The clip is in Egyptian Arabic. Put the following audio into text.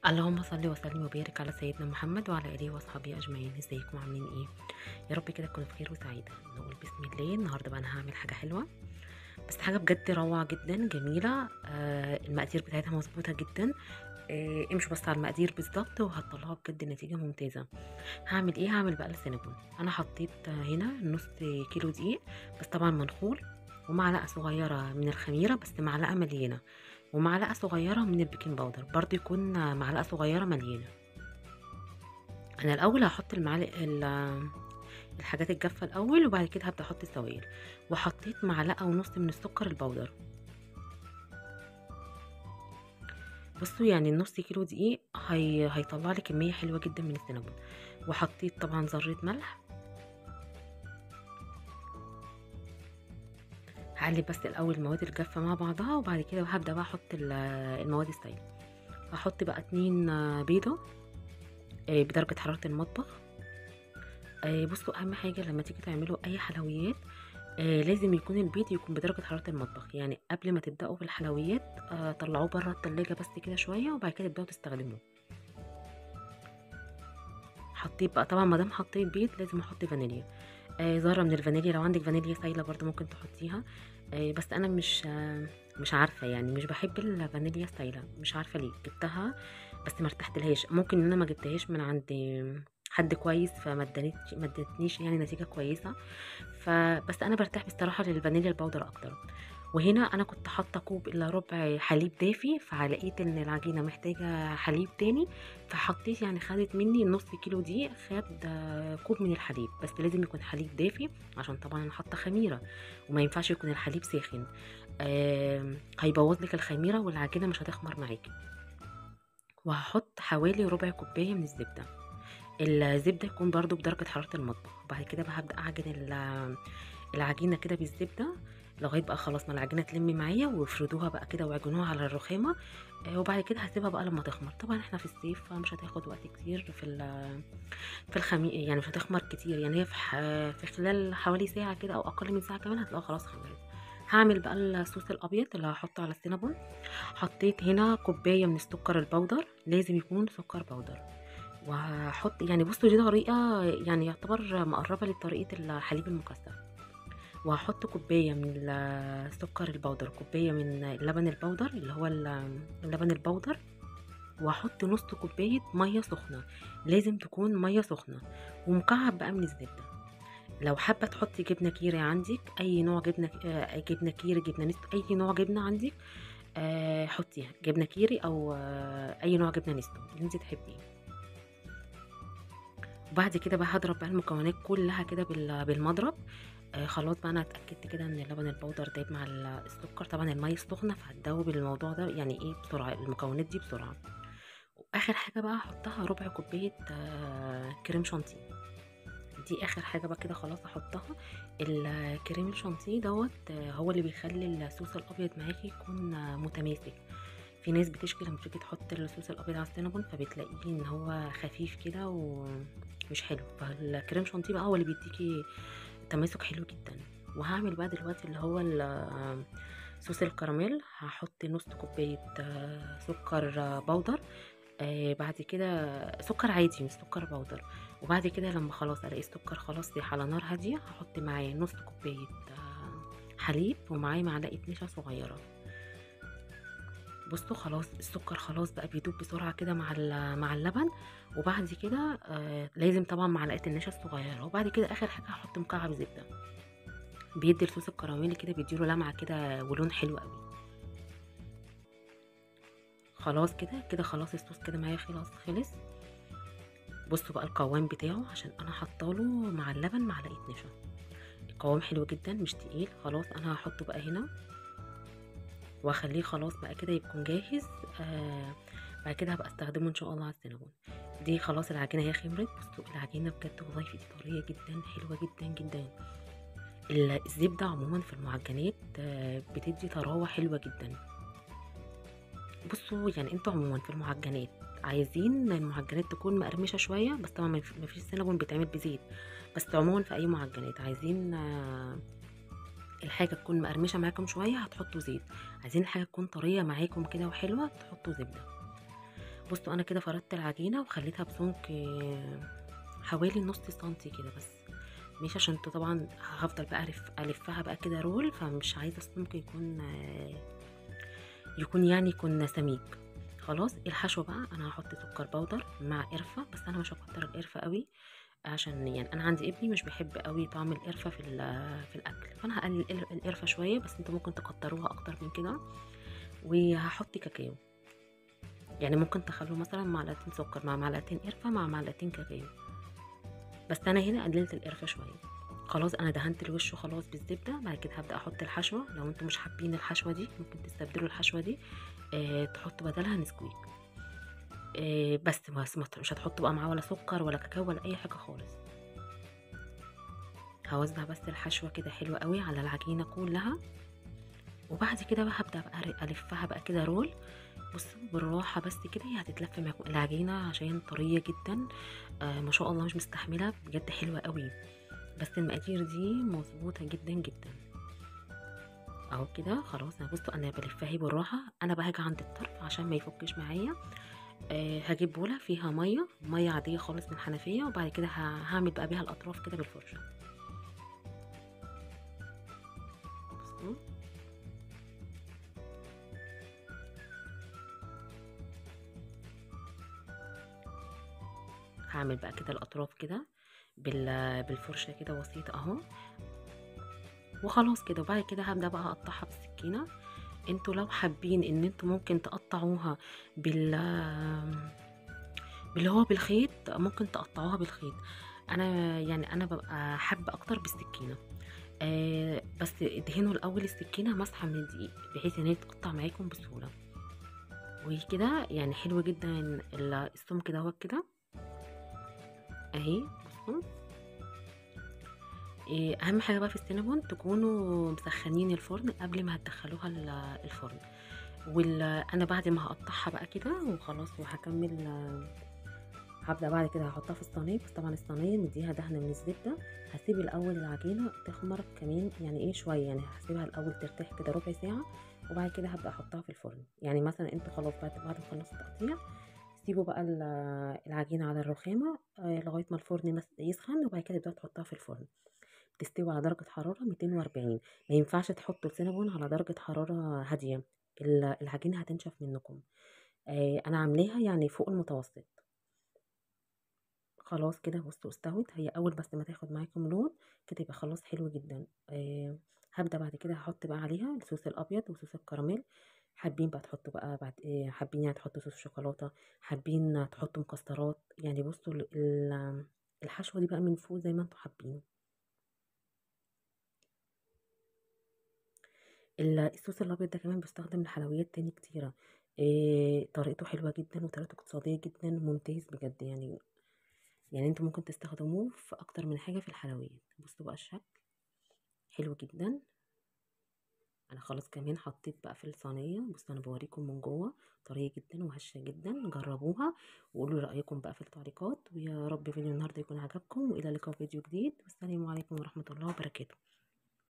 اللهم صل وسلم وبارك على سيدنا محمد وعلى اله واصحابه اجمعين ازيكم عاملين ايه يا رب كده تكونوا بخير وسعيده نقول بسم الله النهارده بقى انا هعمل حاجه حلوه بس حاجه بجد روعه جدا جميله آه المقادير بتاعتها مظبوطه جدا آه امشوا بس على المقادير بالظبط وهتطلعوا بجد نتيجه ممتازه هعمل ايه هعمل بقى السينابون انا حطيت هنا نص كيلو دقيق بس طبعا منخول ومعلقه صغيره من الخميره بس معلقه مليانه ومعلقه صغيره من البيكنج باودر برضو يكون معلقه صغيره مليانه انا الاول هحط المعلق الحاجات الجافه الاول وبعد كده هبدا احط السوائل وحطيت معلقه ونص من السكر البودر بصوا يعني النص كيلو دقيق هي... هيطلع لي كميه حلوه جدا من السينابون وحطيت طبعا ذره ملح هقلب بس الاول المواد الجافه مع بعضها وبعد كده هبدا بقى احط المواد السائله هحط بقى اتنين بيضه بدرجه حراره المطبخ بصوا اهم حاجه لما تيجي تعملوا اي حلويات لازم يكون البيض يكون بدرجه حراره المطبخ يعني قبل ما تبداوا بالحلويات طلعوه بره التلاجة بس كده شويه وبعد كده تبداوا تستخدموه حطيت بقى طبعا ما دام حطيت بيض لازم احط فانيليا آه ذره من الفانيليا لو عندك فانيليا سايله برضو ممكن تحطيها آه بس انا مش آه مش عارفه يعني مش بحب الفانيليا السايله مش عارفه ليه جبتها بس ما ارتحتلهاش ممكن ان انا ما جبتهاش من عند حد كويس فما ادانيش ما ادتنيش يعني نتيجه كويسه فبس انا برتاح بصراحه للفانيليا البودر اكتر وهنا انا كنت حاطه كوب الا ربع حليب دافي فلقيت ان العجينه محتاجه حليب تاني فحطيت يعني خدت مني نص كيلو دقيق خد كوب من الحليب بس لازم يكون حليب دافي عشان طبعا انا حاطه خميره وما ينفعش يكون الحليب ساخن آه هيبوظ لك الخميره والعجينه مش هتخمر معاكي وهحط حوالي ربع كوبايه من الزبده الزبده يكون برضو بدرجه حراره المطبخ وبعد كده بقى هبدا اعجن العجينه كده بالزبده لغايه بقى خلاص ما العجينه تلم معايا وافردوها بقى كده واعجنوها على الرخامه آه وبعد كده هسيبها بقى لما تخمر طبعا احنا في الصيف فمش هتاخد وقت كتير في في الخمير يعني مش هتخمر كتير يعني هي في, في خلال حوالي ساعه كده او اقل من ساعه كمان هتلاقوها خلاص خمرت هعمل بقى الصوص الابيض اللي هحطه على السينابون حطيت هنا كوبايه من السكر البودر لازم يكون سكر بودر وهحط يعني بصوا دي طريقه يعني يعتبر مقربه لطريقه الحليب المكثف وهحط كوبايه من السكر البودر كوبايه من اللبن البودر اللي هو اللبن البودر وهحط نص كوبايه ميه سخنه لازم تكون ميه سخنه ومكعب بقى من الزبده لو حابه تحطي جبنه كيري عندك اي نوع جبنه آه جبنه كيري جبنه نستو اي نوع جبنه عندك آه حطيها جبنه كيري او آه اي نوع جبنه نستو اللي انت تحبيه وبعد كده بقى هضرب بقى المكونات كلها كده بالمضرب آه خلاص بقى انا اتاكدت كده ان اللبن البودر دايب مع السكر طبعا الميه السخنه فهتدوب الموضوع ده يعني ايه بسرعه المكونات دي بسرعه واخر حاجه بقى هحطها ربع كوبايه آه كريم شانتيه دي اخر حاجه بقى كده خلاص احطها الكريم الشانتيه دوت آه هو اللي بيخلي الصوص الابيض معاكي يكون آه متماسك في ناس بتشكي لما تيجي تحط الصوص الابيض على السينابون فبتلاقيه ان هو خفيف كده ومش حلو فالكريم شانتيه بقى هو اللي بيديكي تماسك حلو جدا وهعمل بقى دلوقتي اللي هو صوص الكراميل هحط نص كوبايه سكر بودر آه بعد كده سكر عادي مش سكر بودر وبعد كده لما خلاص الاقي السكر خلاص سيح على نار هاديه هحط معاه نص كوبايه حليب ومعاه معلقه نشا صغيره بصوا خلاص السكر خلاص بقى بيدوب بسرعه كده مع مع اللبن وبعد كده آه لازم طبعا معلقه النشا الصغيره وبعد كده اخر حاجه هحط مكعب زبده بيدي الصوص الكراميلي كده بيديله لمعه كده ولون حلو قوي خلاص كده كده خلاص الصوص كده معايا خلاص خلص بصوا بقى القوام بتاعه عشان انا حاطاله مع اللبن معلقه نشا القوام حلو جدا مش تقيل خلاص انا هحطه بقى هنا واخليه خلاص بقى كده يكون جاهز آه بعد كده هبقى استخدمه ان شاء الله على السينابون دي خلاص العجينه هي خمرت بصوا العجينه بجد والله في طريه جدا حلوه جدا جدا الزبده عموما في المعجنات آه بتدي طراوه حلوه جدا بصوا يعني انتوا عموما في المعجنات عايزين المعجنات تكون مقرمشه شويه بس طبعا ما فيش سينابون بيتعمل بزيت بس عموما في اي معجنات عايزين آه الحاجة تكون مقرمشة معاكم شوية هتحطوا زيت عايزين الحاجة تكون طرية معاكم كده وحلوة تحطوا زبدة بصوا انا كده فردت العجينه وخليتها بسمك آه، حوالي نص سنتي كده بس مش عشان انتوا طبعا هفضل بقى ألف الفها بقى كده رول فمش عايزه السمك يكون آه، يكون يعني يكون سميك خلاص الحشو بقى انا هحط سكر بودر مع قرفه بس انا مش هكتر القرفه قوي عشان يعني انا عندي ابني مش بيحب قوي طعم القرفه في ال- في الاكل فانا هقلل القر- القرفه شويه بس انتوا ممكن تكتروها اكتر من كده وهحط كاكاو يعني ممكن تخلوا مثلا معلقتين سكر مع معلقتين قرفه مع معلقتين كاكاو بس انا هنا قللت القرفه شويه خلاص انا دهنت الوش خلاص بالزبده بعد كده هبدا احط الحشوه لو انتم مش حابين الحشوه دي ممكن تستبدلوا الحشوه دي آه تحطوا بدلها نسكويك آه بس بس ما- مش هتحطوا بقى معاه ولا سكر ولا كاكاو ولا اي حاجه خالص هوزع بس الحشوه كده حلوه قوي على العجينه كلها وبعد كده بقى هبدا بقى الفها بقى كده رول بصوا بالراحه بس كده هي هتتلف معاكم العجينه عشان طريه جدا آه ما شاء الله مش مستحمله بجد حلوه قوي بس المقادير دي مظبوطه جدا جدا اهو كده خلاص انا بصوا انا بلفها اهي بالراحه انا بقى هاجي عند الطرف عشان ما يفكش معايا أه هجيب بوله فيها ميه ميه عاديه خالص من الحنفيه وبعد كده ه- هعمل بقى بيها الاطراف كده بالفرشه بصوا هعمل بقى كده الاطراف كده بال- بالفرشه كده بسيطه اهو وخلاص كده وبعد كده هبدا بقى اقطعها بالسكينه انتوا لو حابين ان انتوا ممكن تقطعوها بال باللي هو بالخيط ممكن تقطعوها بالخيط انا يعني انا ببقى حابه اكتر بالسكينه آه بس ادهنوا الاول السكينه مسحه من الدقيق بحيث ان هي تقطع معاكم بسهوله وكده يعني حلو جدا ال- السمك دوت كده اهي بصوا إيه، اهم حاجه بقى في السينابون تكونوا مسخنين الفرن قبل ما هتدخلوها ال- الفرن وال انا بعد ما هقطعها بقى كده وخلاص وهكمل آه، هبدا بعد كده هحطها في الصينيه بس طبعا الصينيه مديها دهنه من الزبده هسيب الاول العجينه تخمر كمان يعني ايه شويه يعني هسيبها الاول ترتاح كده ربع ساعه وبعد كده هبدا احطها في الفرن يعني مثلا انتوا خلاص بعد بعد ما خلصتوا تقطيع سيبوا بقى ال- العجينه على الرخامه آه، لغايه ما الفرن مس- يسخن وبعد كده تبداوا تحطها في الفرن تستوي على درجة حرارة 240 ما ينفعش تحطوا السينابون على درجة حرارة هادية ال- العجينة هتنشف منكم آه أنا عاملاها يعني فوق المتوسط خلاص كده بصوا استوت هي أول بس ما تاخد معاكم لون كده يبقى خلاص حلو جدا آه هبدأ بعد كده هحط بقى عليها الصوص الأبيض وصوص الكراميل حابين بقى تحطوا بقى بعد إيه حابين يعني تحطوا صوص شوكولاتة حابين تحطوا مكسرات يعني بصوا ال- ال- الحشوة دي بقى من فوق زي ما انتوا حابين ال- الصوص الابيض ده كمان بيستخدم لحلويات تاني كتيره إيه طريقته حلوه جدا وطريقته اقتصاديه جدا ممتاز بجد يعني يعني انتوا ممكن تستخدموه في اكتر من حاجه في الحلويات بصوا بقى الشكل حلو جدا انا خلاص كمان حطيت بقى في الصينيه بصوا انا بوريكم من جوه طريه جدا وهشه جدا جربوها وقولوا رايكم بقى في التعليقات ويا رب فيديو النهارده يكون عجبكم والى اللقاء في فيديو جديد والسلام عليكم ورحمه الله وبركاته